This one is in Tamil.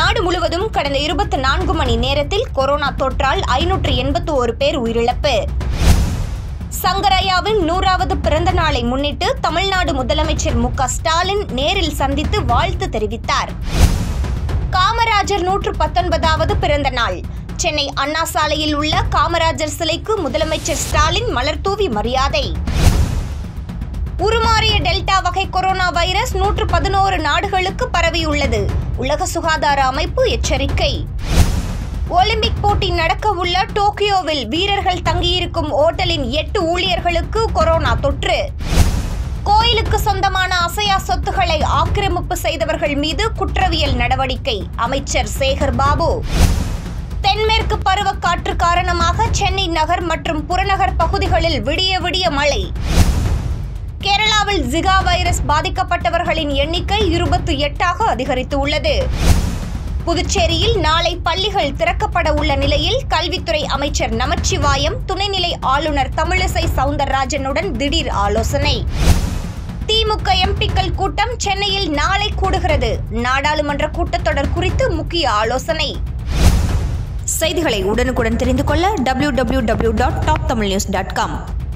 நாடு முழுவதும் கடந்த இருபத்தி நான்கு மணி நேரத்தில் கொரோனா தொற்றால் ஐநூற்று எண்பத்தி ஒரு பேர் உயிரிழப்பு சங்கரையாவின் நூறாவது பிறந்த நாளை முன்னிட்டு தமிழ்நாடு முதலமைச்சர் மு க ஸ்டாலின் நேரில் சந்தித்து வாழ்த்து தெரிவித்தார் காமராஜர் நூற்று பத்தொன்பதாவது பிறந்த நாள் சென்னை அண்ணா சாலையில் உள்ள காமராஜர் சிலைக்கு முதலமைச்சர் ஸ்டாலின் மலர்தூவி மரியாதை உருமாறிய டெல்டா வகை கொரோனா வைரஸ் நூற்று பதினோரு நாடுகளுக்கு பரவியுள்ளது உலக சுகாதார அமைப்பு எச்சரிக்கை ஒலிம்பிக் போட்டி நடக்க உள்ள டோக்கியோவில் வீரர்கள் தங்கியிருக்கும் ஓட்டலின் எட்டு ஊழியர்களுக்கு கொரோனா தொற்று கோயிலுக்கு சொந்தமான அசையா சொத்துக்களை ஆக்கிரமிப்பு செய்தவர்கள் மீது குற்றவியல் நடவடிக்கை அமைச்சர் சேகர் பாபு தென்மேற்கு பருவக்காற்று காரணமாக சென்னை நகர் மற்றும் புறநகர் பகுதிகளில் விடிய விடிய மழை கேரளாவில் ஜிகா வைரஸ் பாதிக்கப்பட்டவர்களின் எண்ணிக்கை இருபத்தி எட்டாக அதிகரித்து உள்ளது புதுச்சேரியில் நாளை பள்ளிகள் திறக்கப்பட உள்ள நிலையில் கல்வித்துறை அமைச்சர் நமச்சிவாயம் துணைநிலை ஆளுநர் தமிழிசை சவுந்தரராஜனுடன் திடீர் ஆலோசனை திமுக எம்பிக்கள் கூட்டம் சென்னையில் நாளை கூடுகிறது நாடாளுமன்ற கூட்டத்தொடர் குறித்து முக்கிய ஆலோசனை செய்திகளை உடனுக்குடன் தெரிந்து கொள்ள W W W dot top Tamil news dot com